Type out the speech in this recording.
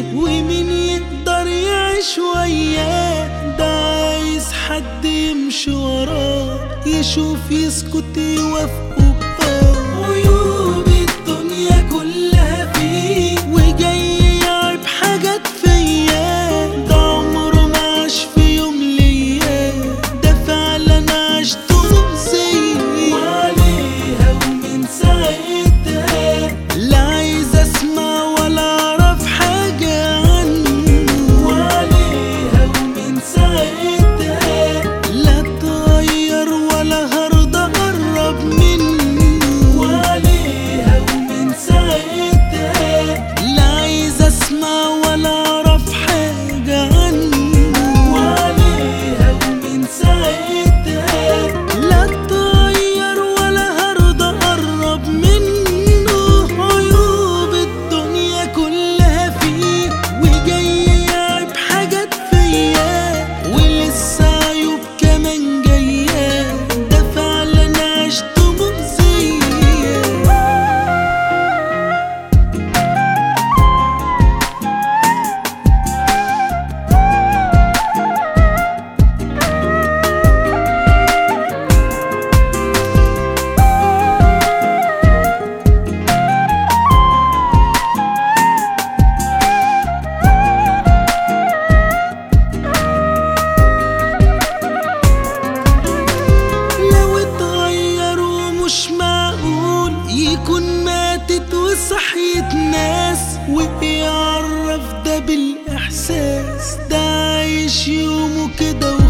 ومين يقدر يعيش وياه ده عايز حد يمشي وراه يشوف يسكت يوافقه بآه عيوب الدنيا كلها فيه وجاي يعيب حاجات فيا ده عمره ما عاش في يوم ليا ده فعلا عشته مؤذية وعليها ومن ساعتها لا عايز اسمع ولا اعرف حاجة عنه وعليها ومن ساعتها لا اتغير ولا هرضى اقرب منه وعليها ومن ساعتها لا عايز اسمع ولا اعرف حاجة عنه وعليها ومن ساعتها لا اتغير ولا هرضى اقرب منه عيوب الدنيا كلها فيه وجاي يعيب حاجات فيا ولسه عيوب كمان جايه ده فعلا عشته مؤذيه لو اتغير ومش معقول يكون ماتت وصحيت ناس ويعرف ده بالإحساس ده عايش يومه كده